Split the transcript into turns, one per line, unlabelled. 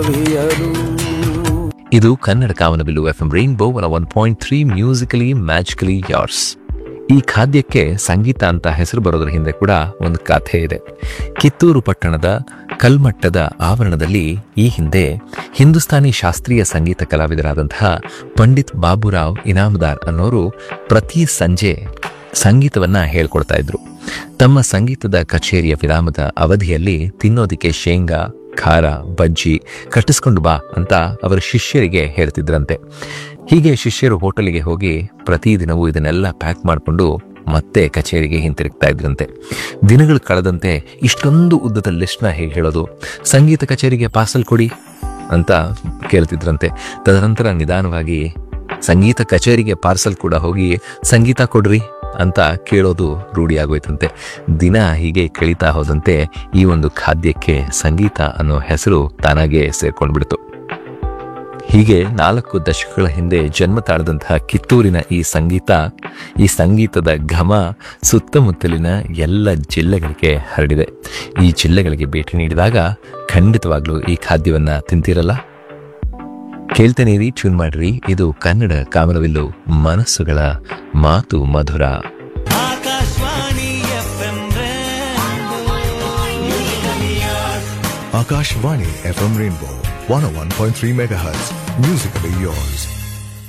ಇದು Kannada Kamanabillu F M Rainbow one point three musically magically yours ಈ ಖಾದ್ಯಕ್ಕೆ ಸಂಗೀತ ಅಂತ ಹೆಸರು ಬರೋದ್ರ ಹಿಂದೆ ಕೂಡ ಒಂದು ಕಥೆ ಇದೆ ಕಿತ್ತೂರು ಪಟ್ಟಣದ ಕಲ್ಮಟ್ಟದ ಆವರಣದಲ್ಲಿ ಈ ಹಿಂದೆ ಹಿಂದೂಸ್ತಾನಿ ಶಾಸ್ತ್ರೀಯ ಸಂಗೀತ ಕಲಾವಿದರಾದಂತಹ ಪಂಡಿತ್ ಬಾಬುರಾವ್ ಇನಾಮದಾರ್ ಅನ್ನೋರು ಪ್ರತಿ ಸಂಜೆ ಸಂಗೀತವನ್ನ ಹೇಳ್ಕೊಡ್ತಾ ಇದ್ರು ತಮ್ಮ ಸಂಗೀತದ ಕಚೇರಿಯ ವಿರಾಮದ ಅವಧಿಯಲ್ಲಿ ತಿನ್ನೋದಿಕ್ಕೆ ಶೇಂಗಾ ಖಾರ ಬಜ್ಜಿ ಕಟ್ಟಿಸ್ಕೊಂಡು ಬಾ ಅಂತ ಅವರ ಶಿಷ್ಯರಿಗೆ ಹೇಳ್ತಿದ್ರಂತೆ ಹೀಗೆ ಶಿಷ್ಯರು ಹೋಟೆಲ್ಗೆ ಹೋಗಿ ಪ್ರತಿದಿನವೂ ಇದನ್ನೆಲ್ಲ ಪ್ಯಾಕ್ ಮಾಡಿಕೊಂಡು ಮತ್ತೆ ಕಚೇರಿಗೆ ಹಿಂತಿರುಗ್ತಾ ಇದ್ರಂತೆ ದಿನಗಳು ಕಳೆದಂತೆ ಇಷ್ಟೊಂದು ಉದ್ದದ ಲಿಸ್ಟ್ನ ಹೇಗೆ ಹೇಳೋದು ಸಂಗೀತ ಕಚೇರಿಗೆ ಪಾರ್ಸಲ್ ಕೊಡಿ ಅಂತ ಕೇಳ್ತಿದ್ರಂತೆ ತದನಂತರ ನಿಧಾನವಾಗಿ ಸಂಗೀತ ಕಚೇರಿಗೆ ಪಾರ್ಸಲ್ ಕೂಡ ಹೋಗಿ ಸಂಗೀತ ಕೊಡ್ರಿ ಅಂತ ಕೇಳೋದು ರೂಢಿಯಾಗೋಯ್ತಂತೆ ದಿನ ಹೀಗೆ ಕಳೀತಾ ಹೋದಂತೆ ಈ ಒಂದು ಖಾದ್ಯಕ್ಕೆ ಸಂಗೀತ ಅನ್ನೋ ಹೆಸರು ತಾನಾಗೆ ಸೇರ್ಕೊಂಡ್ಬಿಡ್ತು ಹೀಗೆ ನಾಲ್ಕು ದಶಕಗಳ ಹಿಂದೆ ಜನ್ಮ ತಾಳದಂತಹ ಕಿತ್ತೂರಿನ ಈ ಸಂಗೀತ ಈ ಸಂಗೀತದ ಘಮ ಸುತ್ತಮುತ್ತಲಿನ ಎಲ್ಲ ಜಿಲ್ಲೆಗಳಿಗೆ ಹರಡಿದೆ ಈ ಜಿಲ್ಲೆಗಳಿಗೆ ಭೇಟಿ ನೀಡಿದಾಗ ಖಂಡಿತವಾಗ್ಲೂ ಈ ಖಾದ್ಯವನ್ನ ತಿಂತಿರಲ್ಲ ಕೇಳ್ತೇನೆ ರೀ ಟ್ಯೂನ್ ಮಾಡ್ರಿ ಇದು ಕನ್ನಡ ಕಾಮನವಿಲ್ಲು ಮನಸ್ಸುಗಳ ಮಾತು ಮಧುರ
Akashvani F M
Akashvani FM Rainbow 101.3 MHz. Musically yours.